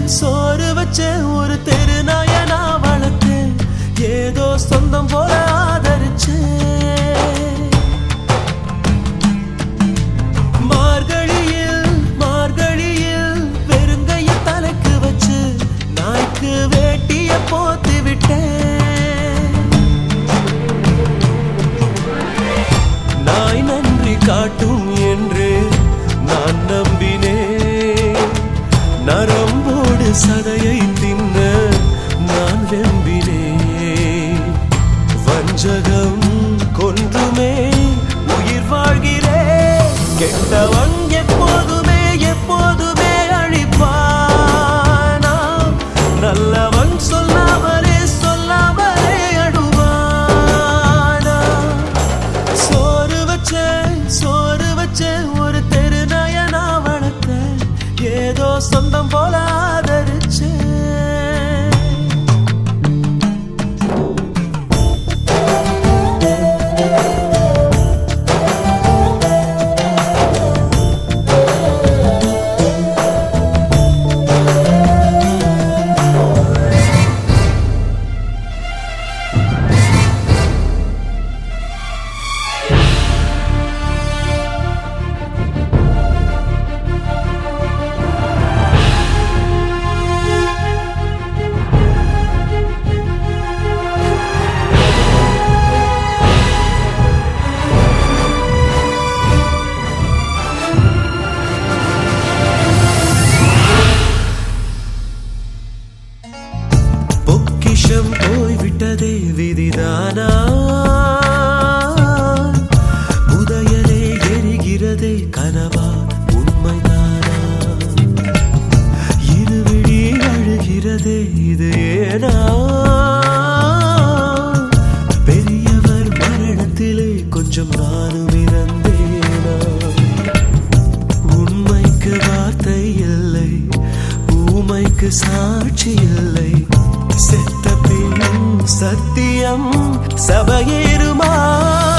சோறு வச்ச ஒரு தெரு நாயனா வளர்த்தேன் ஏதோ சொந்தம் போல ஆதரிச்சேன் மார்கழியில் மார்கழியில் வெறுங்கைய தலைக்கு வச்சு நாய்க்கு வேட்டிய போத்து விட்டேன் நாய் நன்றி காட்டும் என்று நான் நம்பினேன் நரம்போடு சதையை தின்ன நான் வெம்பினேன் வஞ்சகம் கொன்றுமே உயிர் வாழ்கிறேன் கெட்டவன் எப்போதுமே எப்போதுமே அழிப்பானா நல்லவன் சொல்லாமலே சொல்லாமலே அழுவானா சோறு வச்ச சோறு வச்ச ஒரு தெரு நயனா வளர்த்த ஏதோ சொந்தம் போல ஆதரிச்சேன் பொக்கிஷம் போய்விட்டதே விதிதானா புதையலே எரிகிறதே கனவா உண்மைதானா இருவிழி அழுகிறதே இது ஏனா பெரியவர் மரணத்திலே கொஞ்சம் நானும் இறந்தேனா உண்மைக்கு வார்த்தை இல்லை ஊமைக்கு சாட்சி இல்லை செத்த பின் சத்தியம் சபையேறுமா